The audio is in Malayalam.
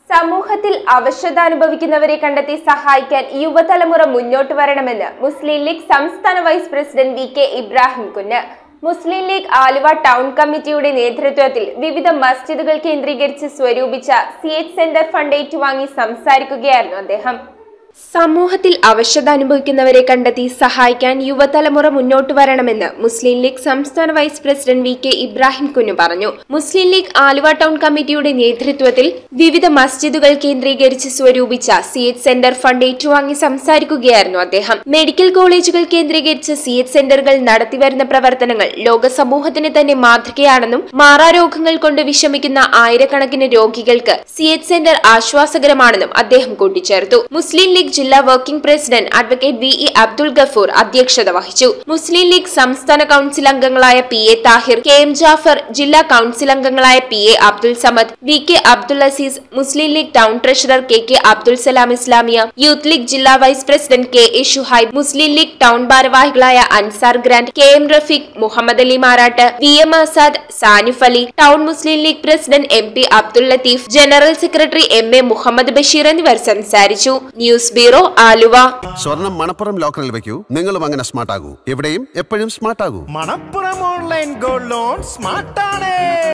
സമൂഹത്തിൽ അവശത അനുഭവിക്കുന്നവരെ കണ്ടെത്തി സഹായിക്കാൻ യുവതലമുറ മുന്നോട്ട് വരണമെന്ന് മുസ്ലിം ലീഗ് സംസ്ഥാന vice president V K Ibrahim Kunju Muslim league Aluva town കമ്മിറ്റിയുടെ നേതൃത്വത്തിൽ വിവിധ മസ്ജിദുകൾ കേന്ദ്രീകരിച്ച് സ്വരൂപിച്ച സി എച്ച് സെന്റർ ഫണ്ട് ഏറ്റുവാങ്ങി സംസാരിക്കുകയായിരുന്നു അദ്ദേഹം സമൂഹത്തിൽ അവശത അനുഭവിക്കുന്നവരെ കണ്ടെത്തി സഹായിക്കാൻ യുവതലമുറ മുന്നോട്ട് വരണമെന്ന് മുസ്ലിം ലീഗ് സംസ്ഥാന vice president V K Ibrahim Kunju പറഞ്ഞു മുസ്ലിം ലീഗ് ആലുവ ടൗൺ കമ്മിറ്റിയുടെ നേതൃത്വത്തിൽ വിവിധ മസ്ജിദുകൾ കേന്ദ്രീകരിച്ച് സ്വരൂപിച്ച സി എച്ച് സെന്റർ ഫണ്ട് ഏറ്റുവാങ്ങി സംസാരിക്കുകയായിരുന്നു അദ്ദേഹം മെഡിക്കൽ കോളേജുകൾ കേന്ദ്രീകരിച്ച് സി എച്ച് സെന്ററുകൾ നടത്തിവരുന്ന പ്രവർത്തനങ്ങൾ ലോക സമൂഹത്തിന് തന്നെ മാതൃകയാണെന്നും മാറാരോഗങ്ങൾ കൊണ്ട് വിഷമിക്കുന്ന ആയിരക്കണക്കിന് രോഗികൾക്ക് സി എച്ച് സെന്റർ ആശ്വാസകരമാണെന്നും അദ്ദേഹം കൂട്ടിച്ചേർത്തു മുസ്ലിം ലീഗ് ജില്ലാ working president advocate V E Abdul Gafoor അധ്യക്ഷത വഹിച്ചു മുസ്ലിം ലീഗ് സംസ്ഥാന കൌൺസിൽ അംഗങ്ങളായ P A Tahir K M Jafar ജില്ലാ കൌൺസിൽ അംഗങ്ങളായ P A Abdul Samad V K Abdul Aziz Muslim League town treasurer K K Abdul Salam Islamiya youth league ജില്ലാ vice president K A Shuhaib Muslim League town ഭാരവാഹികളായ Ansar grand K M Rafeeq Muhammad Ali Marad V M Azad സാനിഫ് Ali town Muslim League president M P Abdul Latheef general secretary M A Muhammad Basheer എന്നിവർ സംസാരിച്ചു ന്യൂസ് ബ്യൂറോ ആലുവ സ്വർണം മണപ്പുറം ലോക്കറിൽ വെക്കൂ നിങ്ങളും അങ്ങനെ സ്മാർട്ട് ആകൂ എവിടെയും എപ്പോഴും സ്മാർട്ട് ആകൂ മണപ്പുറം ഓൺലൈൻ ഗോൾഡ് ലോൺ സ്മാർട്ടാണ്